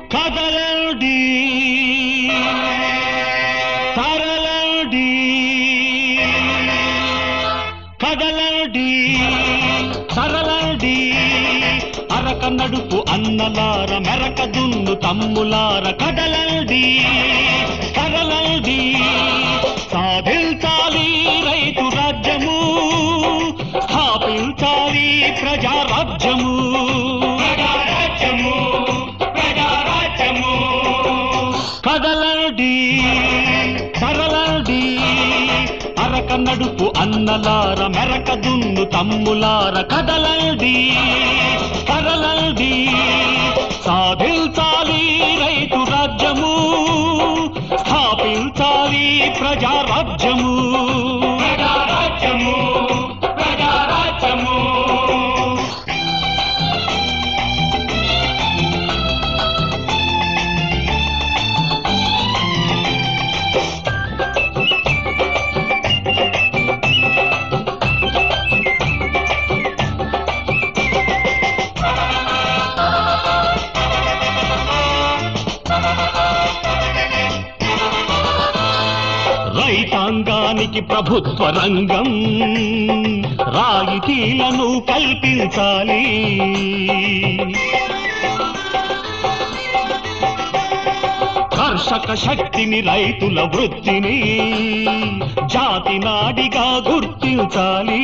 కదలండి తరలండి కదలండి తరలండి అరక నడుపు అన్నలార మెరక దున్ను తమ్ములార కదలండి కదలండి సాధించాలి రైతు రాజ్యము స్థాపించాలి ప్రజారాజ్యము ప్రజారాజ్యము ప్రజారాజ్యము కదలండి తరలండి అరక నడుపు అన్నలార మెరక దున్ను తమ్ములార కదలండి తరలండి సాధించాలి రైతు రాజ్యము స్థాపించాలి ప్రజారాజ్యము ప్రజారాజ్యము ప్రజారాజ్యము రైతాంగానికి ప్రభుత్వ రంగం రాయితీలను కల్పించాలి కర్షక శక్తిని రైతుల వృత్తిని జాతి నాడిగా గుర్తించాలి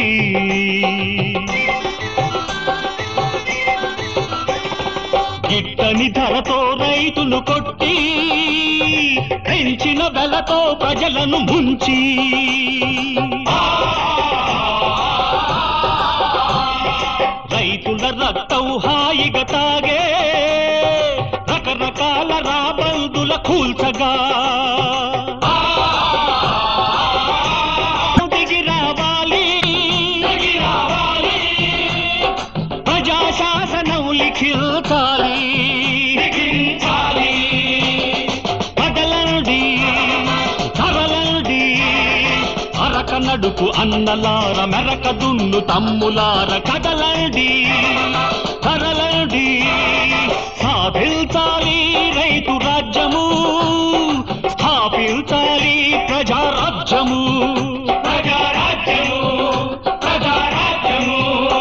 గిట్టని ధరతో రైతులు కొట్టి పెంచిన వెలతో ప్రజలను ముంచి రైతుల రక్తం హాయిగా తాగే రకరకాల రాబందుల కూల్చగా దిగి రావాలి ప్రజాశాసనం లిఖించాలి కదలండి తరలండి అరక నడుపు అన్నలార మెరక దున్ను తమ్ములార కదలండి తరలండి సాధించాలి రైతు రాజ్యము స్థాపించాలి ప్రజారాజ్యము ప్రజారాజ్యము ప్రజారాజ్యము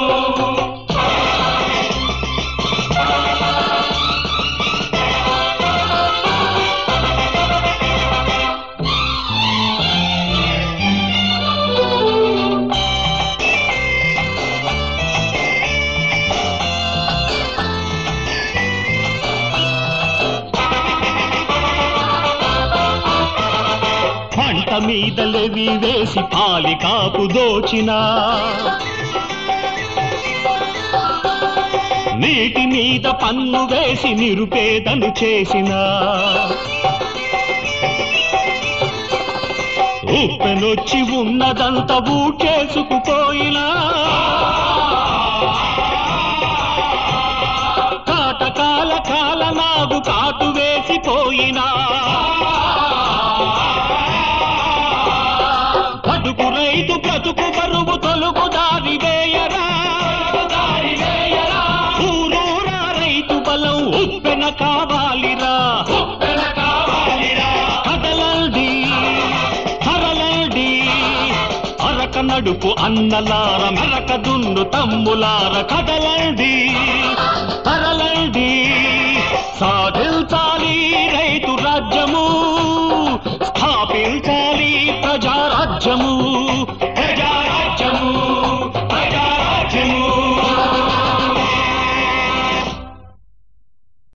పంట మీద లెవి వేసి పాలి కాపు దోచిన నీటి మీద పన్ను వేసి నిరుపేదను చేసిన ఉప్పెనొచ్చి ఉన్నదంత ఊడ్చేసుకుపోయినా కాటకాల కాల నాగు కాటు వేసిపోయినా బతుకు రైతు బ్రతుకు బరువు తొలుగు దారి వేయరా ఊరూరా రైతు బలం ఉప్పెన కావాలిరా కదలండి తరలండి అరక నడుపు అన్నలార మెరక దున్ను తమ్ములార కదలండి తరలండి